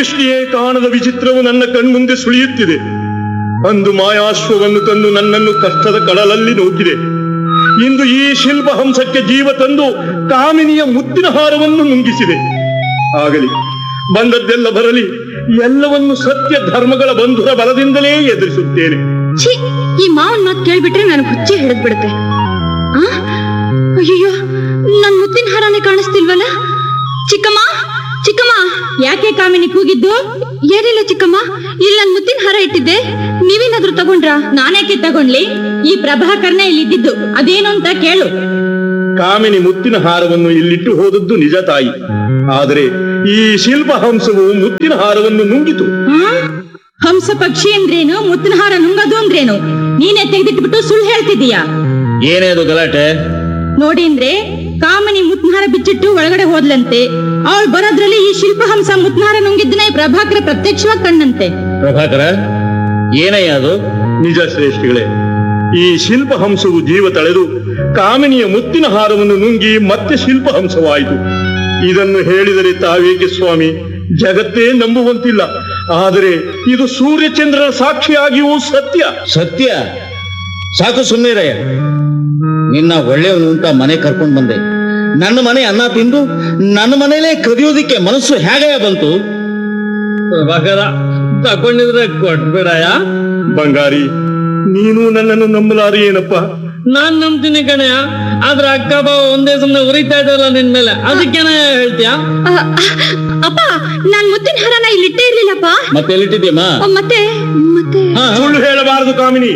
ದೃಷ್ಟಿಯೇ ಕಾಣದ ವಿಚಿತ್ರವು ನನ್ನ ಕಣ್ಮುಂದೆ ಸುಳಿಯುತ್ತಿದೆ ಅಂದು ಮಾಯಾಶ್ವವನ್ನು ತಂದು ನನ್ನನ್ನು ಕಷ್ಟದ ಕಡಲಲ್ಲಿ ನೂಕಿದೆ ಇಂದು ಈ ಶಿಲ್ಪ ಹಂಸಕ್ಕೆ ಜೀವ ತಂದು ಕಾಮಿನಿಯ ಮುತ್ತಿನ ಹಾರವನ್ನು ನುಂಗಿಸಿದೆ ಆಗಲಿ ಬಂದದ್ದೆಲ್ಲ ಬರಲಿ ಎಲ್ಲವನ್ನು ಸತ್ಯ ಧರ್ಮಗಳ ಬಂಧುರ ಬಲದಿಂದಲೇ ಎದುರಿಸುತ್ತೇನೆ ಛೀ ಈ ಮಾವನ್ ಮಾತ್ ಕೇಳ್ಬಿಟ್ರೆ ನನಗೆ ಹುಚ್ಚೆ ಹಿಡಿದ್ ಬಿಡುತ್ತೆ ಆ? ಅಯ್ಯಯ್ಯೋ ನನ್ ಮುತ್ತಿನ ಹಾರಾನೆ ಕಾಣಿಸ್ತಿಲ್ವಲ್ಲ ಚಿಕ್ಕಮ್ಮ ಚಿಕ್ಕಮ್ಮ ಯಾಕೆ ಕಾಮಿನಿ ಕೂಗಿದ್ದು ಏನಿಲ್ಲ ಚಿಕ್ಕಮ್ಮ ಇಲ್ಲಿ ನನ್ ಮುತ್ತಿನ ಹಾರ ಇಟ್ಟಿದ್ದೆ ನೀವೇನಾದ್ರೂ ತಗೊಂಡ್ರಾ ನಾನ್ಯಾಕೆ ತಗೊಂಡ್ಲಿ ಈ ಪ್ರಭಾಕರ್ನೇ ಇಲ್ಲಿ ಇದ್ದಿದ್ದು ಅದೇನು ಅಂತ ಕೇಳು ಕಾಮಿನಿ ಮುತ್ತಿನ ಹಾರವನ್ನು ಇಲ್ಲಿಟ್ಟು ಹೋದದ್ದು ನಿಜ ತಾಯಿ ಆದರೆ ಈ ಶಿಲ್ಪ ಹಂಸವು ಮುತ್ತಿನ ಹಾರವನ್ನು ನುಂಗಿತು ಆ? ಹಂಸ ಪಕ್ಷಿ ಅಂದ್ರೇನು ಮುತ್ತಿನ ಹಾರ ನುಂಗದು ಅಂದ್ರೇನು ನೀನೇ ತೆಗೆದಿಟ್ಬಿಟ್ಟು ಸುಳ್ಳು ಹೇಳ್ತಿದೀಯಾ ಏನೇ ಅದು ಗಲಾಟೆ ನೋಡಿ ಅಂದ್ರೆ ಕಾಮನಿ ಮುತ್ನಾರ ಬಿಚ್ಚಿಟ್ಟು ಒಳಗಡೆ ಹೋದ್ಲಂತೆ ಅವಳು ಬರೋದ್ರಲ್ಲಿ ಈ ಶಿಲ್ಪಹಂಸ ಮುತ್ನಾರ ನುಂಗಿದ್ದನ್ನ ಈ ಪ್ರಭಾಕರ ಪ್ರತ್ಯಕ್ಷವಾಗಿ ಕಂಡಂತೆ ಪ್ರಭಾಕರ ಏನಯ್ಯ ಅದು ನಿಜ ಶ್ರೇಷ್ಠಗಳೇ ಈ ಶಿಲ್ಪ ಹಂಸವು ಜೀವ ತಳೆದು ಕಾಮಿನಿಯ ಮುತ್ತಿನ ಹಾರವನ್ನು ನುಂಗಿ ಮತ್ತೆ ಶಿಲ್ಪ ಹಂಸವಾಯಿತು ಇದನ್ನು ಹೇಳಿದರೆ ತಾವೇಕೆ ಸ್ವಾಮಿ ಜಗತ್ತೇ ನಂಬುವಂತಿಲ್ಲ ಆದರೆ ಇದು ಸೂರ್ಯಚಂದ್ರರ ಸಾಕ್ಷಿಯಾಗಿಯೂ ಸತ್ಯ ಸತ್ಯ ಸಾಕು ಸುಮ್ಮನಿರಯ್ಯ ನಿನ್ನ ಒಳ್ಳೆಯವನು ಅಂತ ಮನೆ ಕರ್ಕೊಂಡು ಬಂದೆ ನನ್ನ ಮನೆ ಅನ್ನ ತಿಂದು ನನ್ನ ಮನೇಲೆ ಕದಿಯೋದಿಕ್ಕೆ ಮನಸ್ಸು ಹೇಗಯ್ಯ ಬಂತು ಪ್ರಭಾಕರ ತಕೊಂಡಿದ್ರೆ ಕೊಟ್ಬಿಡಯ ಬಂಗಾರಿ ನೀನು ನನ್ನನ್ನು ನಂಬಲಾರಿ ಏನಪ್ಪ ನಾನ್ ನಂಬ್ತೀನಿ ಕಣಯ್ಯ ಆದ್ರೆ ಅಕ್ಕ ಬಾವ ಒಂದೇ ಸುಮ್ನೆ ಉರಿತಾ ಇದ್ದಾರಲ್ಲ ನಿನ್ ಮೇಲೆ ಅದಕ್ಕೇನ ಹೇಳ್ತೀಯ ಅಪ್ಪ ನಾನ್ ಮುತ್ತಿನ ಹಾರನ ಇಲ್ಲಿ ಇಟ್ಟೇ ಇರ್ಲಿಲ್ಲಪ್ಪ ಮತ್ತೆ ಎಲ್ಲಿಟ್ಟಿದ್ಯಮ್ಮ ಮತ್ತೆ ಮತ್ತೆ ಹಾ, ಹಾ. ಸುಳ್ಳು ಹೇಳಬಾರದು ಕಾಮಿನಿ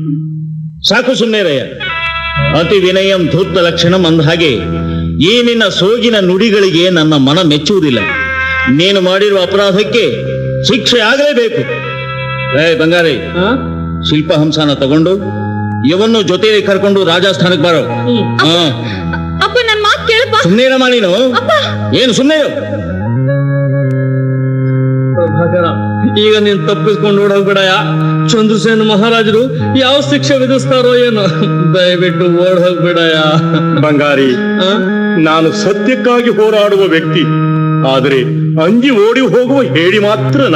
ಸಾಕು ಸುಮ್ಮನಿರಯ್ಯ ಅತಿ ವಿನಯಂ ಧೂರ್ತ ಲಕ್ಷಣಂ ಅಂದ ಹಾಗೆ ಈ ನಿನ್ನ ಸೋಗಿನ ನುಡಿಗಳಿಗೆ ನನ್ನ ಮನ ಮೆಚ್ಚುವುದಿಲ್ಲ ನೀನು ಮಾಡಿರುವ ಅಪರಾಧಕ್ಕೆ ಶಿಕ್ಷೆ ಆಗಲೇಬೇಕು ಏ ಬಂಗಾರಿ ಆ? ಶಿಲ್ಪಹಂಸನ ತಗೊಂಡು ಇವನ್ನು ಜೊತೆಯಲ್ಲಿ ಕರ್ಕೊಂಡು ರಾಜಸ್ಥಾನಕ್ಕೆ ಬರೋ ಹಾ ಅಪ್ಪ ನನ್ ಮಾತ್ ಕೇಳಪ್ಪ ಸುಮ್ಮನೆ ಇರಮ್ಮ ನೀನು ಏನು ಸುಮ್ಮನೆ ಪ್ರಭಾಕರ ಈಗ ನೀನ್ ತಪ್ಪಿಸ್ಕೊಂಡು ಓಡೋಗ್ಬಿಡಯ ಚಂದ್ರಸೇನ ಮಹಾರಾಜರು ಯಾವ ಶಿಕ್ಷೆ ವಿಧಿಸ್ತಾರೋ ಏನೋ ದಯವಿಟ್ಟು ಓಡ್ ಹೋಗ್ಬಿಡಯ ಬಂಗಾರಿ ಆ? ನಾನು ಸತ್ಯಕ್ಕಾಗಿ ಹೋರಾಡುವ ವ್ಯಕ್ತಿ ಆದರೆ ಅಂಜಿ ಓಡಿ ಹೋಗುವ ಹೇಳಿ ಮಾತ್ರ